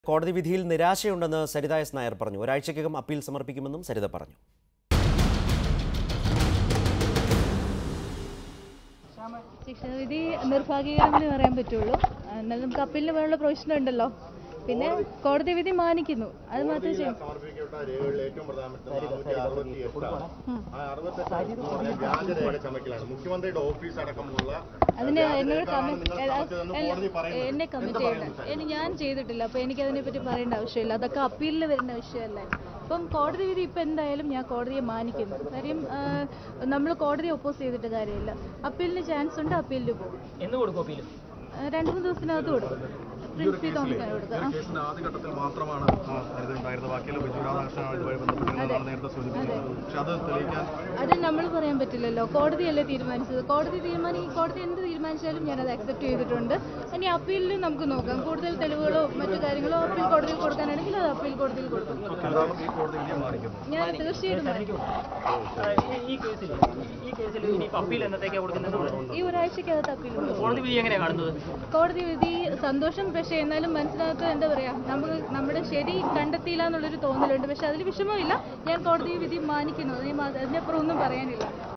കോടതി വിധിയിൽ നിരാശയുണ്ടെന്ന് സരിത എസ് നായർ പറഞ്ഞു ഒരാഴ്ചയ്ക്കകം അപ്പീൽ സമർപ്പിക്കുമെന്നും സരിത പറഞ്ഞു ശിക്ഷാവിധി നിർഭാഗ്യകരമെന്ന് പറയാൻ പറ്റുള്ളൂ എന്നാലും നമുക്ക് അപ്പീലിന് വേണ്ട പ്രൊവിഷൻ ഉണ്ടല്ലോ പിന്നെ കോടതി വിധി മാനിക്കുന്നു അത് മാത്രമേ ചെയ്യൂ സമർപ്പിക്കപ്പെട്ട രേഖകളിൽ ഏറ്റവും പ്രധാനപ്പെട്ടത് നാനൂറ്റി അറുപത്തി എട്ടാണ് ആ അറുപത്തെട്ട് എന്ന് പറഞ്ഞാൽ വ്യാജരേഖ ചമക്കലാണ് മുഖ്യമന്ത്രിയുടെ ഓഫീസ് അടക്കമുള്ള അതിന് എന്നോട് വ്യാജരേഖയാണ് കമന്റ് നിങ്ങൾ സമർപ്പിച്ചതെന്ന് കോടതി പറയുന്നത് എന്നെ കമന്റ് ചെയ്യണ്ട എനി ഞാൻ ചെയ്തിട്ടില്ല അപ്പൊ എനിക്ക് അതിനെ പറ്റി പറയേണ്ട ആവശ്യമില്ല അതൊക്കെ അപ്പീലിൽ വരുന്ന വിഷയമല്ലേ അപ്പം കോടതി വിധി ഇപ്പം എന്തായാലും ഞാൻ കോടതിയെ മാനിക്കുന്നു കാര്യം നമ്മൾ കോടതിയെ ഒപ്പോസ് ചെയ്തിട്ട് കാര്യമില്ല അപ്പീലിന് ചാൻസ് ഉണ്ട് അപ്പീലിൽ പോകും എന്ന് കൊടുക്കും അപ്പീല് ആ, രണ്ട് മൂന്ന് ദിവസത്തിനകത്ത് കൊടുക്കും പ്രിൻസിപ്പി തോമസിനാണ് കൊടുക്കുക ആ. കേസിന്റെ ആദ്യഘട്ടത്തിൽ മാത്രമാണ് ആ ഹരിത ഉണ്ടായിരുന്നത് ബാക്കിയെല്ലാം ബിജു രാധാകൃഷ്ണനുമായി ബന്ധപ്പെട്ടിരുന്നതാണ് നേരത്തെ സൂചിപ്പിച്ചിരുന്നത് പക്ഷെ അത് തെളിയിക്കാൻ അത് നമ്മൾ പറയാൻ പറ്റില്ലല്ലോ കോടതിയല്ലേ തീരുമാനിച്ചത് കോടതി തീരുമാനി കോടതി എന്ത് തീരുമാനിച്ചാലും ഞാനത് അക്സെപ്റ്റ് ചെയ്തിട്ടുണ്ട് ഇനി അപ്പീലിൽ നമുക്ക് നോക്കാം കൂടുതൽ തെളിവുകളോ മറ്റു കാര്യങ്ങളോ അപ്പീൽ കോടതിയിൽ കൊടുക്കാനാണെങ്കിൽ അത് അപ്പീൽ കോടതിയിൽ കൊടുക്കും എന്താണ് ഈ കോടതി വിധിയെ മാനിക്കുന്നത് ഞാൻ തീർച്ചയായിട്ടും മാനിക്കും. ഈ കേസിൽ ഈ കേസിൽ ഇനിയിപ്പോൾ അപ്പീൽ എന്നത്തേക്കാണ് കൊടുക്കുന്നത് ഈ ഒരാഴ്ചക്കകത്ത് അപ്പീൽ കൊടുക്കും കോടതി വിധി എങ്ങനെയാണ് കാണുന്നത് കോടതി വിധി സന്തോഷം പക്ഷേ എന്നാലും മനസ്സിനകത്ത് എന്താ പറയാ നമുക്ക് നമ്മുടെ ശരി കണ്ടെത്തിയില്ല എന്നുള്ളൊരു തോന്നലുണ്ട് പക്ഷെ അതിൽ വിഷമമില്ല ഞാൻ കോടതി വിധി മാനിക്കുന്നു അതിന് മാ- അതിനപ്പുറം ഒന്നും പറയാനില്ല